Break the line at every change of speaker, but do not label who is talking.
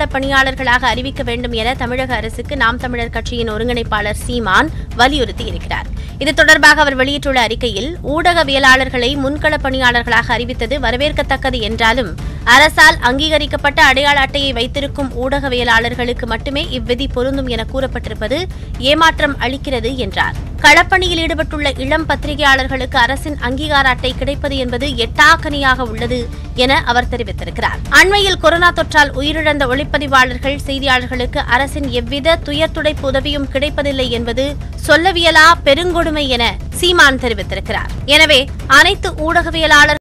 பணியாளர்களாக அறிவிக்க வேண்டும் என தமிழக அரசுக்கு நாம் தமிழர் கட்சியின் ஒருங்கிணைப்பாளர் சீமான் வலியுறுத்தியிருக்கிறார் இது தொடர்பாக அவர் வெளியிட்டுள்ள அறிக்கையில் ஊடகவியலாளர்களை முன்கள பணியாளர்களாக அறிவித்தது வரவேற்கத்தக்கது என்றாலும் அரசால் அங்கீகரிக்கப்பட்ட அடையாள அட்டையை வைத்திருக்கும் ஊடகவியலாளர்களுக்கு மட்டுமே இவ்விதி பொருந்தும் என கூறப்பட்டிருப்பது ஏமாற்றம் அளிக்கிறது என்றார் களப்பணியில் ஈடுபட்டுள்ள இளம் பத்திரிகையாளர்களுக்கு அரசின் அங்கீகார அட்டை கிடைப்பது என்பது எட்டாக்கனியாக உள்ளது என அவர் தெரிவித்திருக்கிறார் அண்மையில் கொரோனா தொற்றால் உயிரிழந்த ஒளிப்பதிவாளர்கள் செய்தியாளர்களுக்கு அரசின் எவ்வித துயர் துடைப்பு உதவியும் கிடைப்பதில்லை என்பது சொல்லவியலா பெருங்கொடுமை என சீமான் தெரிவித்திருக்கிறார் எனவே அனைத்து ஊடகவியலாளர்